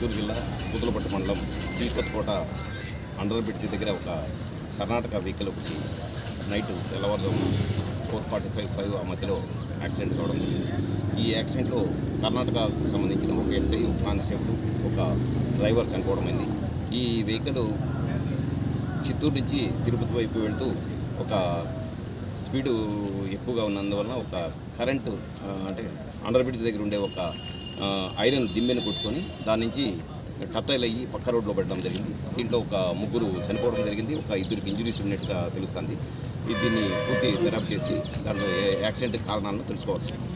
గుంటూరు జిల్లా గుతులపట్టు మండలం తీసుకొత్తకోట under bridge దగ్గర ఒక కర్ణాటక వెహికల్ ఒకటి నైట్ తెల్లవారుజాము ఫోర్ ఫార్టీ ఫైవ్ ఫైవ్ ఆ మధ్యలో యాక్సిడెంట్ కావడం జరిగింది ఈ యాక్సిడెంట్లో కర్ణాటకకు సంబంధించిన ఒక ఎస్ఐ కానిస్టేబుల్ ఒక డ్రైవర్ చనిపోవడం అయింది ఈ వెహికల్ చిత్తూరు నుంచి తిరుపతి వైపు వెళ్తూ ఒక స్పీడు ఎక్కువగా ఉన్నందువలన ఒక కరెంటు ఆ, అంటే అండర్ బ్రిడ్జ్ దగ్గర ఉండే ఒక ఆ, ఐరన్ దిమ్మెను కొట్టుకొని దాని నుంచి టట్టైల్ అయ్యి పక్క రోడ్లో పడడం జరిగింది దీంట్లో ఒక ముగ్గురు చనిపోవడం జరిగింది ఒక ఇద్దరికి ఇంజురీస్ ఉన్నట్టుగా తెలుస్తుంది ఇది దీన్ని పూర్తి దర్యాప్తు చేసి దాంట్లో ఏ యాక్సిడెంట్ కారణాలను తెలుసుకోవచ్చు